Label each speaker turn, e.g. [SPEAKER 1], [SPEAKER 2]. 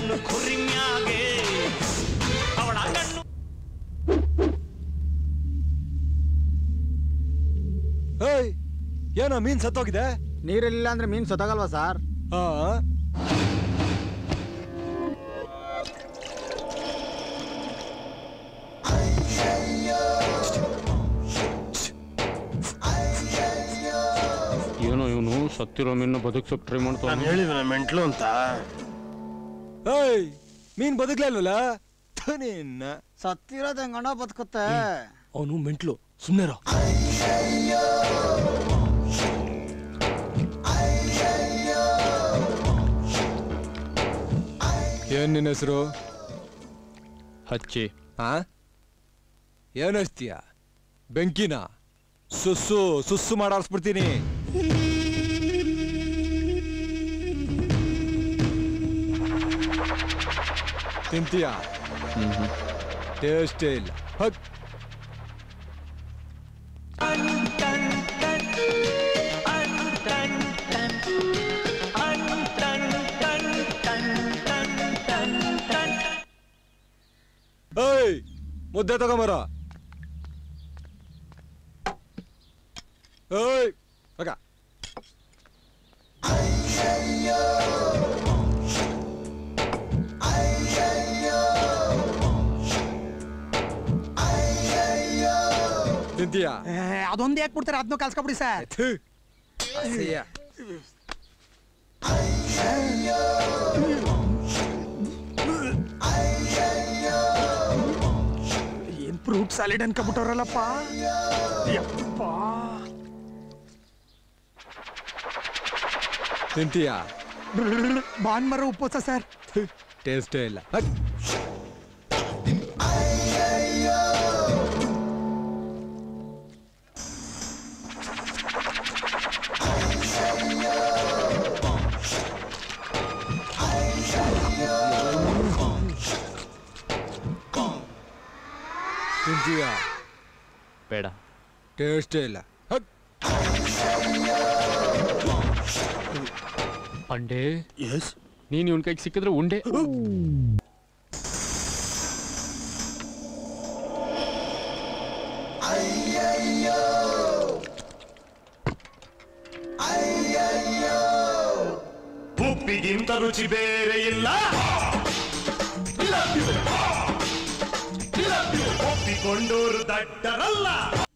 [SPEAKER 1] ಕಣ್ಣು ಕುರಿಮ್ಯಾಗೆ ಅವಳ ಕಣ್ಣು
[SPEAKER 2] ಏಯ್ ಏನೋ ಮೀನ್ ಸತ್ತೋಗಿದೆ
[SPEAKER 3] ನೀರಿಲ್ಲ ಅಂದ್ರೆ ಮೀನ್ ಸತ್ತಾಗಲ್ವಾ ಸರ್
[SPEAKER 2] ಆ
[SPEAKER 4] ಏನೋ ಇವನು ಸತ್ತಿರೋ ಮೀನು ಬದುಕ್ಸೋಕ್ ಟ್ರೈ
[SPEAKER 5] ನಾನು
[SPEAKER 4] ಮಾಡ್ತಾನೆ
[SPEAKER 5] ಹೇಳಿದ್ನ ಮೆಂಟ್ಲು ಅಂತ
[SPEAKER 2] ಏಯ್ ಮೀನ್ ಬದುಕ್ಲಿಲ್ವಲ್ಲ ಥು ನಿನ್ನ
[SPEAKER 3] ಸತ್ತಿರೋದ್ ಹೆಂಗಣ್ಣ ಬದುಕುತ್ತೆ
[SPEAKER 6] ಅವನು ಮೆಂಟ್ಲು ಸುಮ್ಮನೆ
[SPEAKER 2] ಏನ್ ನಿನ್ನ ಹೆಸರು
[SPEAKER 4] ಹಚ್ಚಿ
[SPEAKER 2] ಆ ಏನ್ ಹಚ್ತೀಯ ಬೆಂಕಿನ ಸುಸ್ಸು ಸುಸ್ಸು ಮಾಡಾರ್ಸ್ಬಿಡ್ತೀನಿ ತಿಂತೀಯ ಟೇಸ್ಟೇ ಇಲ್ಲ ಹಕ್ ಏಯ್ ಮುದ್ದೆ ತಗೊಂಬರ ಏಯ್ ಮಗ ತಿಂತೀಯಾ
[SPEAKER 3] ಅದೊಂದು ಯಾಕೆ ಬಿಡ್ತಾರೆ ಅದನ್ನು ಕಲ್ಸ್ಕೊಬಿಡಿ ಸರ್
[SPEAKER 2] ಥು. ಅಸಹ್ಯ.
[SPEAKER 3] ಏನ್ ಫ್ರೂಟ್ ಸಾಲಿಡ್ ಅನ್ಕೊಬಿಟ್ಟವ್ರಲ್ಲಪ್ಪ
[SPEAKER 2] ತಿಂತೀಯಾ
[SPEAKER 3] ಬಾನ್ ಮರ ಉಪ್ಪೋಸ ಸರ್
[SPEAKER 2] ಟೇಸ್ಟೇ ಇಲ್ಲ ಹಕ್. ತಿಂತೀಯಾ
[SPEAKER 4] ಬೇಡ
[SPEAKER 2] ಟೇಸ್ಟೇ ಇಲ್ಲ ಹಕ್.
[SPEAKER 4] ಅಂಡೆ
[SPEAKER 5] ಎಸ್
[SPEAKER 4] ನೀನ್ ಇವನ್ ಕೈಗೆ ಸಿಕ್ಕಿದ್ರೆ ಉಂಡೆ
[SPEAKER 1] ಉಪ್ಪಿಗಿಂತ ರುಚಿ ಬೇರೆ ಇಲ್ಲ ಒಪ್ಪಿಕೊಂಡೋರು ದಡ್ಡರಲ್ಲ